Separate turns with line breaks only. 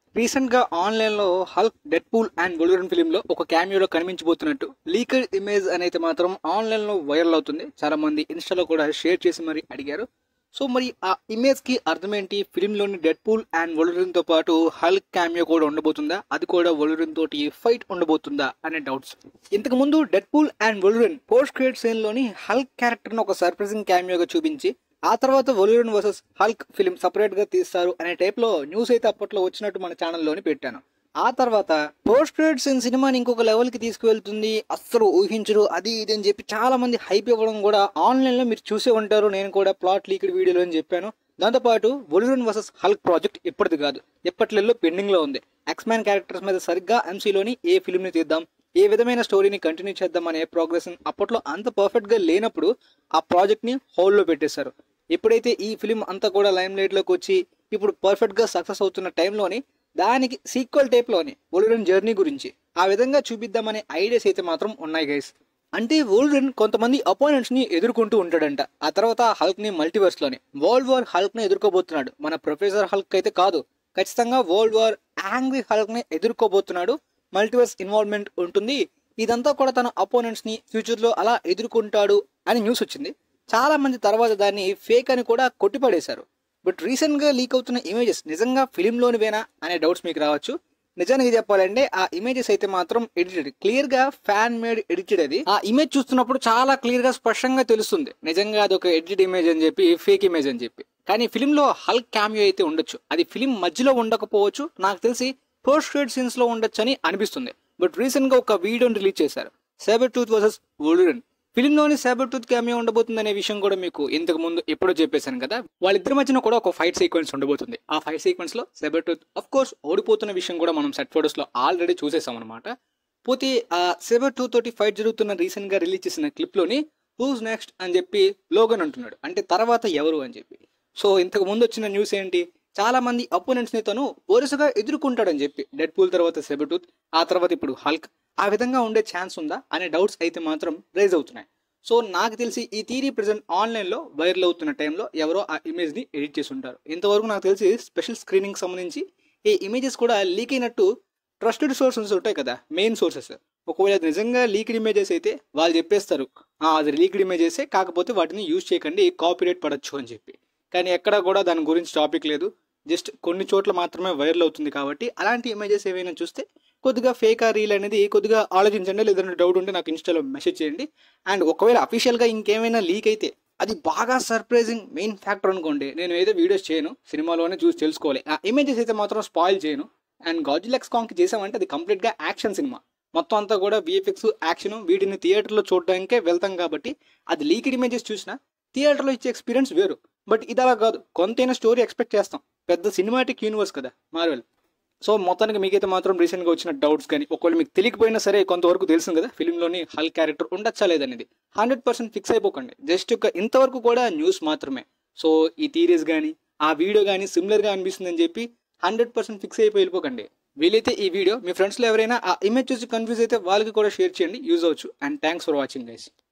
recent గా online లో Hulk Deadpool and Wolverine film లో ఒక క్యామియోలో కనిపించబోతున్నట్టు లీకర్ ఇమేజ్ అనేది మాత్రం ఆన్లైన్ లో వైరల్ అవుతుంది చాలా మంది ఇన్స్టాలో కూడా షేర్ చేసి మరి అడిగారు సో మరి ఆ ఇమేజ్ కి అర్థం ఏంటి ఫిలిం లోని డెడ్ పూల్ అండ్ వొలరన్ తో పాటు హల్క్ క్యామియో కూడా ఉండబోతుందా అది కూడా వొలరన్ తోటి ఫైట్ ఉండబోతుందా అనే డౌట్స్ ఇంతకు ముందు Deadpool and Wolverine post credit scene లోని హల్క్ క్యారెక్టర్ ను ఒక సర్ప్రైజింగ్ క్యామియోగా చూపించి ఆ తర్వాత Wolverine versus Hulk film separate గా తీస్తారు అనే టైప్ లో న్యూస్ అయితే అప్పట్లో వచ్చినట్టు మన ఛానల్లోని పెట్టాను ఆ తర్వాత పోస్ట్ క్రెడిట్ సీన్ సినిమాని ఇంకొక లెవెల్ కి తీసుకువెళ్తుంది అస్సలు ఊహించరు అది ఇది అని చెప్పి చాలా మంది హైప్ ఇవ్వడం కూడా ఆన్లైన్ లో మీరు చూసే ఉంటారు నేను కూడా ప్లాట్ లీక్డ్ వీడియోలో అని చెప్పాను దాంతోపాటు వొలరన్ వర్సెస్ హల్క్ ప్రాజెక్ట్ ఇప్పటిది కాదు ఎప్పటిలో పెండింగ్ లో ఉంది ఎక్స్మ్యాన్ క్యారెక్టర్స్ మీద సరిగ్గా ఎంసీలోని ఏ ఫిల్మ్ ని తీద్దాం ఏ విధమైన స్టోరీని కంటిన్యూ చేద్దాం అనే ప్రోగ్రెస్ అప్పట్లో అంత పర్ఫెక్ట్ గా లేనప్పుడు ఆ ప్రాజెక్ట్ ని హోల్డ్ లో పెట్టేశారు ఎప్పుడైతే ఈ ఫిలిం అంతా కూడా లైమ్ లైట్ లోకి వచ్చి ఇప్పుడు పర్ఫెక్ట్ గా సక్సెస్ అవుతున్న టైంలోని దానికి సీక్వల్ టైప్ లోని వోల్డెన్ జర్నీ గురించి ఆ విధంగా చూపిద్దామనే ఐడియాస్ అయితే మాత్రం ఉన్నాయి గైస్ అంటే వోల్డెన్ కొంతమంది అపోనెంట్స్ ని ఎదుర్కొంటూ ఉంటాడంట ఆ తర్వాత హల్క్ ని మల్టీవర్స్ లోని వరల్డ్ వార్ హల్క్ ని ఎదుర్కోబోతున్నాడు మన ప్రొఫెసర్ హల్క్ అయితే కాదు ఖచ్చితంగా వరల్డ్ వార్ యాంగ్రీ హల్క్ ని ఎదుర్కోబోతున్నాడు మల్టీవర్స్ ఇన్వాల్వ్మెంట్ ఉంటుంది ఇదంతా కూడా తన అపోనెంట్స్ ని ఫ్యూచర్ లో అలా ఎదుర్కొంటాడు అని న్యూస్ వచ్చింది చాలా మంది తర్వాత దాన్ని ఫేక్ అని కూడా కొట్టిపడేశారు బట్ రీసెంట్ గా లీక్ అవుతున్న ఇమేజెస్ నిజంగా ఫిలింలోనివేనా అనే డౌట్స్ మీకు రావచ్చు నిజానికి చెప్పాలంటే ఆ ఇమేజెస్ అయితే మాత్రం ఎడిటెడ్ క్లియర్ గా ఫ్యాన్ మేడ్ ఎడిటెడ్ అది ఆ ఇమేజ్ చూస్తున్నప్పుడు చాలా క్లియర్ గా స్పష్టంగా తెలుస్తుంది నిజంగా అది ఒక ఎడిటెడ్ ఇమేజ్ అని చెప్పి ఫేక్ ఇమేజ్ అని చెప్పి కానీ ఫిలిం లో హల్క్ క్యామియో అయితే ఉండొచ్చు అది ఫిలిం మధ్యలో ఉండకపోవచ్చు నాకు తెలిసి పోస్ట్ క్రెడిట్ సీన్స్ లో ఉండొచ్చు అని అనిపిస్తుంది బట్ రీసెంట్ గా ఒక వీడియోని రిలీజ్ చేశారు సైబర్ టూత్ వర్సెస్ వోల్డరన్ ఫిలింలోని సైబర్ టూత్ క్యామియో ఉండబోతుంది అనే విషయం కూడా మీకు ఇంతకు ముందు ఎప్పుడో చెప్పేశాను కదా వాళ్ళిద్దరి మధ్యన కూడా ఒక ఫైట్ సీక్వెన్స్ ఉండబోతుంది ఆ ఫైట్ సీక్వెన్స్ లో సైబర్ టూత్ అఫ్ కోర్స్ ఓడిపోతున్న విషయం కూడా మనం సెట్ ఫోటోస్ లో ఆల్రెడీ చూసేసాం అనమాట పోతే ఆ సైబర్ టూత్ తోటి ఫైట్ జరుగుతున్న రీసెంట్ గా రిలీజ్ చేసిన క్లిప్ లోని హూస్ నెక్స్ట్ అని చెప్పి లోగన్ అంటున్నాడు అంటే తర్వాత ఎవరు అని చెప్పి సో ఇంతకు ముందు వచ్చిన న్యూస్ ఏంటి చాలా మంది అపోనెంట్స్ ని తను వరుసగా ఎదుర్కొంటాడని చెప్పి డెడ్ పూల్ తర్వాత సెబటూత్ ఆ తర్వాత ఇప్పుడు హల్క్ ఆ విధంగా ఉండే ఛాన్స్ ఉందా అనే డౌట్స్ అయితే మాత్రం రైజ్ అవుతున్నాయి సో నాకు తెలిసి ఈ థీరీ ప్రజెంట్ ఆన్లైన్లో వైరల్ అవుతున్న టైంలో ఎవరో ఆ ఇమేజ్ని ఎడిట్ చేసి ఉంటారు ఇంతవరకు నాకు తెలిసి స్పెషల్ స్క్రీనింగ్ సంబంధించి ఈ ఇమేజెస్ కూడా లీక్ అయినట్టు ట్రస్టెడ్ సోర్సెస్ ఉంటాయి కదా మెయిన్ సోర్సెస్ ఒకవేళ అది నిజంగా లీక్డ్ ఇమేజెస్ అయితే వాళ్ళు చెప్పేస్తారు "ఆ, అది లీక్డ్ ఇమేజెసే కాకపోతే వాటిని యూజ్ చేయకండి కాపీరైట్ పడచ్చు అని చెప్పి కానీ ఎక్కడ కూడా దాని గురించి టాపిక్ లేదు జస్ట్ కొన్ని చోట్ల మాత్రమే వైరల్ అవుతుంది కాబట్టి అలాంటి ఇమేజెస్ ఏవైనా చూస్తే కొద్దిగా ఫేక్ ఆ రీల్ అనేది కొద్దిగా ఆలోచించండి లేదంటే డౌట్ ఉంటే నాకు ఇన్స్టాలో మెసేజ్ చేయండి అండ్ ఒకవేళ అఫీషియల్గా ఇంకేమైనా లీక్ అయితే అది బాగా సర్ప్రైజింగ్ మెయిన్ ఫ్యాక్టర్ అనుకోండి నేను ఏదో వీడియోస్ చేయను సినిమాలోనే చూసి తెలుసుకోవాలి ఆ ఇమేజెస్ అయితే మాత్రం స్పాయిల్ చేయను అండ్ గాజిలెక్స్ కాంక్ చేసామంటే అది కంప్లీట్గా యాక్షన్ సినిమా మొత్తం అంతా కూడా విఎఫ్ఎక్స్ యాక్షన్ వీటిని థియేటర్లో చూడడానికే వెళ్తాం కాబట్టి అది లీక్డ్ ఇమేజెస్ చూసినా థియేటర్లో ఇచ్చే ఎక్స్పీరియన్స్ వేరు బట్ ఇది అలా కాదు కొంతైనా స్టోరీ ఎక్స్పెక్ట్ చేస్తాం పెద్ద సినిమాటిక్ యూనివర్స్ కదా మార్వెల్ సో మొత్తానికి మీకైతే మాత్రం రీసెంట్గా వచ్చిన డౌట్స్ కానీ ఒకవేళ మీకు తెలియకపోయినా సరే కొంతవరకు తెలుసు కదా ఫిలింలోని హల్ క్యారెక్టర్ ఉండొచ్చా లేదనేది హండ్రెడ్ పర్సెంట్ ఫిక్స్ అయిపోకండి జస్ట్ ఒక ఇంతవరకు కూడా న్యూస్ మాత్రమే సో ఈ థీరీస్ కానీ ఆ వీడియో కానీ సిమిలర్గా అనిపిస్తుందని చెప్పి హండ్రెడ్ పర్సెంట్ ఫిక్స్ అయిపోయి వెళ్ళిపోకండి వీలైతే ఈ వీడియో మీ ఫ్రెండ్స్లో ఎవరైనా ఆ ఇమేజ్ చూసి కన్ఫ్యూజ్ అయితే వాళ్ళకి కూడా షేర్ చేయండి యూజ్ అవచ్చు and thanks for watching guys